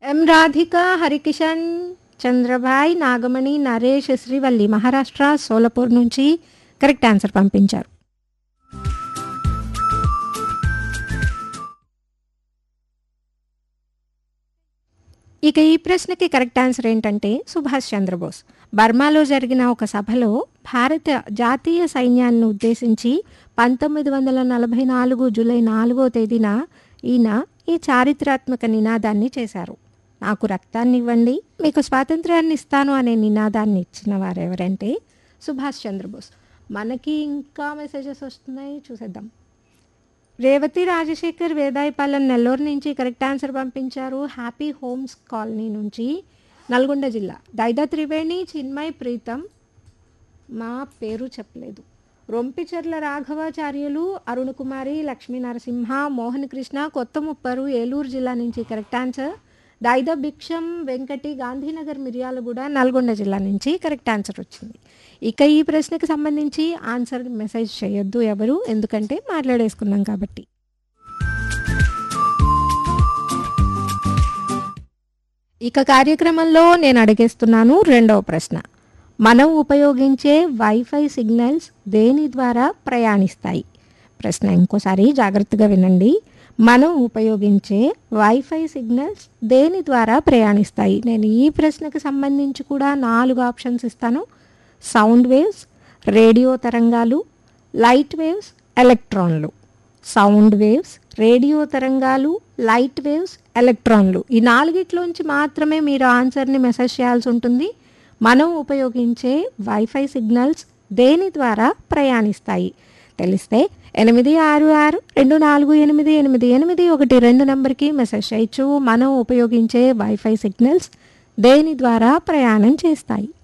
ఎం రాధిక హరికిషన్ చంద్రభాయ్ నాగమణి నరేష్ శ్రీవల్లి మహారాష్ట్ర సోలపూర్ నుంచి correct answer పంపించారు ఇక ఈ ప్రశ్నకి కరెక్ట్ ఆన్సర్ ఏంటంటే సుభాష్ చంద్రబోస్ బర్మాలో జరిగిన ఒక సభలో భారత జాతీయ సైన్యాన్ని ఉద్దేశించి పంతొమ్మిది వందల నలభై నాలుగు జూలై నాలుగో తేదీన ఈయన ఈ చారిత్రాత్మక నినాదాన్ని చేశారు నాకు రక్తాన్ని ఇవ్వండి మీకు స్వాతంత్ర్యాన్ని ఇస్తాను అనే నినాదాన్ని ఇచ్చిన వారు ఎవరంటే సుభాష్ చంద్రబోస్ మనకి ఇంకా మెసేజెస్ వస్తున్నాయి చూసేద్దాం రేవతి రాజశేఖర్ వేదాయపాలెం నెల్లూరు నుంచి కరెక్ట్ ఆన్సర్ పంపించారు హ్యాపీ హోమ్స్ కాలనీ నుంచి నల్గొండ జిల్లా దైదా త్రివేణి చిన్మయ్ ప్రీతం మా పేరు చెప్పలేదు రొంపిచెర్ల రాఘవాచార్యులు అరుణ్ కుమారి లక్ష్మీ నరసింహ మోహన్ కృష్ణ కొత్త ముప్పరు ఏలూరు జిల్లా నుంచి కరెక్ట్ ఆన్సర్ దైద భిక్షం వెంకటి గాంధీనగర్ మిర్యాలగూడ నల్గొండ జిల్లా నుంచి కరెక్ట్ ఆన్సర్ వచ్చింది ఇక ఈ ప్రశ్నకి సంబంధించి ఆన్సర్ మెసేజ్ చేయొద్దు ఎవరు ఎందుకంటే మాట్లాడేసుకున్నాం కాబట్టి ఇక కార్యక్రమంలో నేను అడిగేస్తున్నాను రెండవ ప్రశ్న మనం ఉపయోగించే వైఫై సిగ్నల్స్ దేని ద్వారా ప్రయాణిస్తాయి ప్రశ్న ఇంకోసారి జాగ్రత్తగా వినండి మనం ఉపయోగించే వైఫై సిగ్నల్స్ దేని ద్వారా ప్రయాణిస్తాయి నేను ఈ ప్రశ్నకు సంబంధించి కూడా నాలుగు ఆప్షన్స్ ఇస్తాను సౌండ్ వేవ్స్ రేడియో తరంగాలు లైట్ వేవ్స్ ఎలక్ట్రాన్లు సౌండ్ వేవ్స్ రేడియో తరంగాలు లైట్ వేవ్స్ ఎలక్ట్రాన్లు ఈ నాలుగిట్లోంచి మాత్రమే మీరు ఆన్సర్ని మెసేజ్ చేయాల్సి ఉంటుంది మనం ఉపయోగించే వైఫై సిగ్నల్స్ దేని ద్వారా ప్రయాణిస్తాయి తెలిస్తే ఎనిమిది ఆరు ఆరు రెండు నాలుగు ఎనిమిది ఎనిమిది ఎనిమిది ఒకటి రెండు నెంబర్కి మెసేజ్ చేయొచ్చు మనం ఉపయోగించే వైఫై సిగ్నల్స్ దేని ద్వారా ప్రయాణం చేస్తాయి